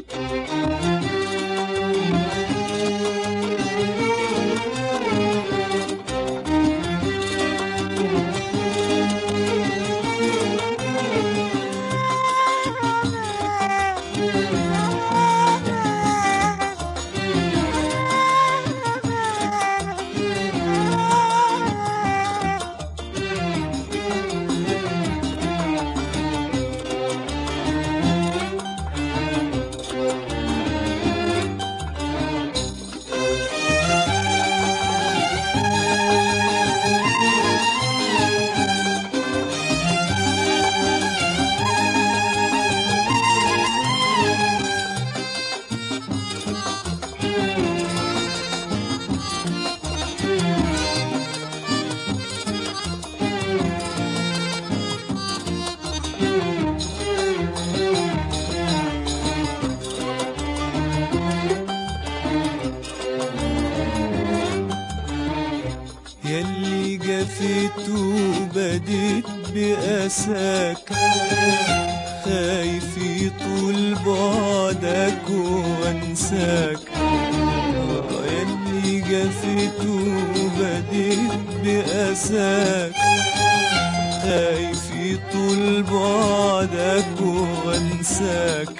يلي جفت وبديت بأساك خايف يطول بعدك وانساك آه، يلي جفت وبديت بأساك خايف يطول بعدك وانساك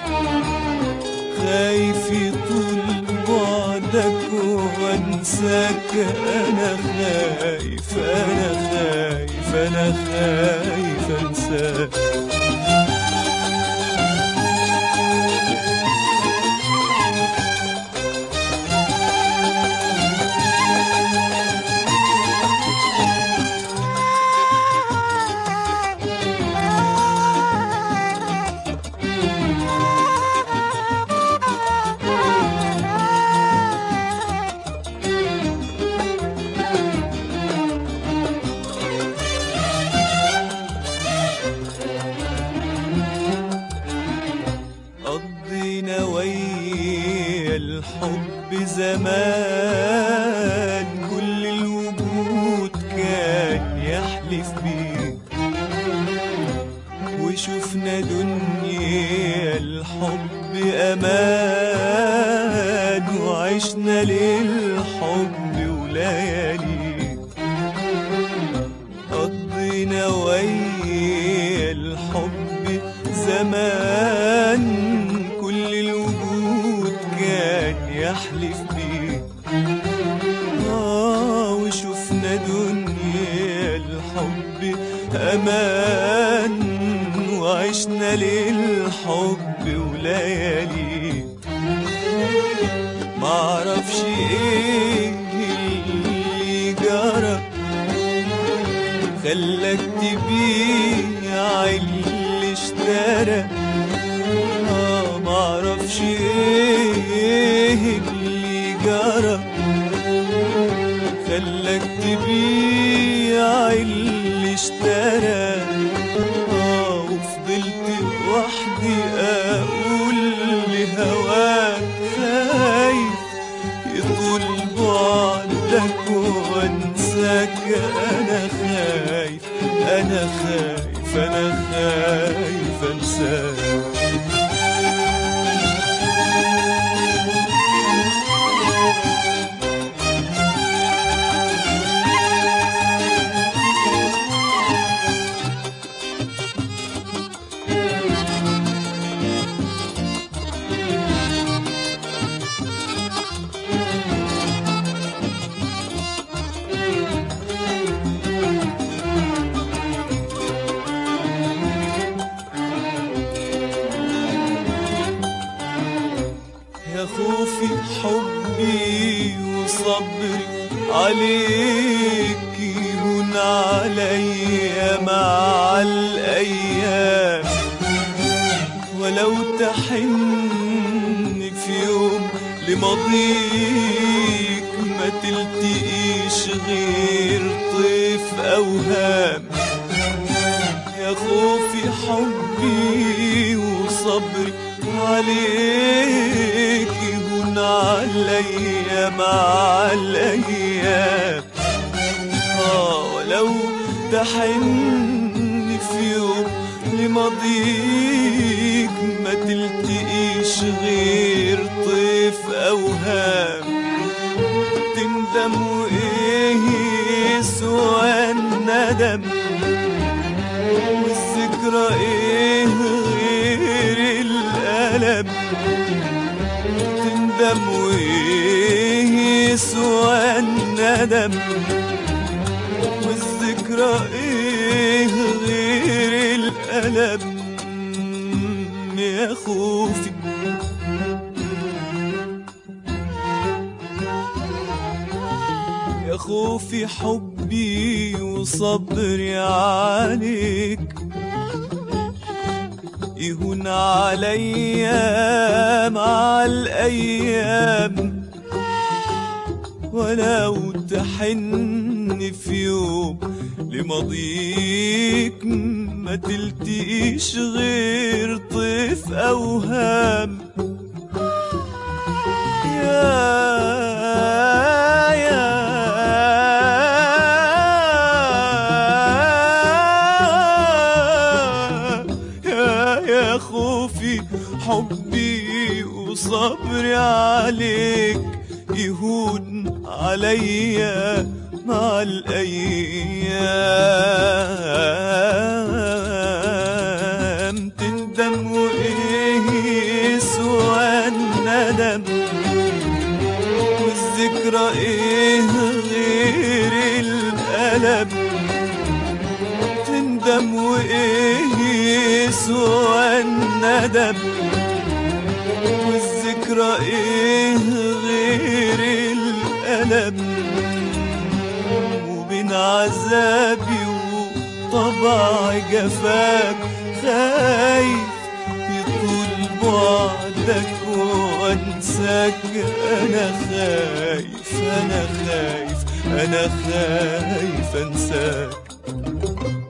خايف يطول بعدك وانساك انا خايف انا خايف انا خايف انساك قضينا ويا الحب زمان كل الوجود كان يحلف بيه وشفنا دنيا الحب امان وعشنا للحب وليالي قضينا ويا الحب زمان كل الوجود كان يحلف بيه آه وشفنا دنيا الحب أمان وعشنا للحب وليالي معرفش ايه اللي جرى خلاك تبيع اللي اشترى آه معرفش ايه اللي جرى خلاك تبيع اللي اشترى آه وفضلت وحدي اقول لهواك خايف يطول بعدك وانساك انا خايف انا خايف انا خايف انساك يا خوفي حبي وصبري عليك يهون عليا مع الأيام ولو تحن في يوم لماضيك ما تلتقيش غير طيف أوهام يا خوفي حبي وصبري عليك يهون عليا مع الأيام آه ولو تحن في يوم لماضيك ما تلتقيش غير طيف أوهام تندم وإيه يسوى الندم والذكرى إيه غير الألم تندم وإيه يسوى الندم والذكرى إيه غير الألم يا خوفي يا خوفي حبي وصبري عليك يهون عليا مع الأيام ولو تحن في يوم لماضيك ما تلتقيش غير طيف أوهام يا يا يا يا خوفي حبي وصبري عليك يهون عليا مع الأيام تندم وإيه يسوى الندم والذكرى إيه غير الألم تندم وإيه يسوى الندم والذكرى إيه غير الألم وبين عذابي وطبع جفاك خايف يطول بعدك وانساك انا خايف انا خايف انا خايف انساك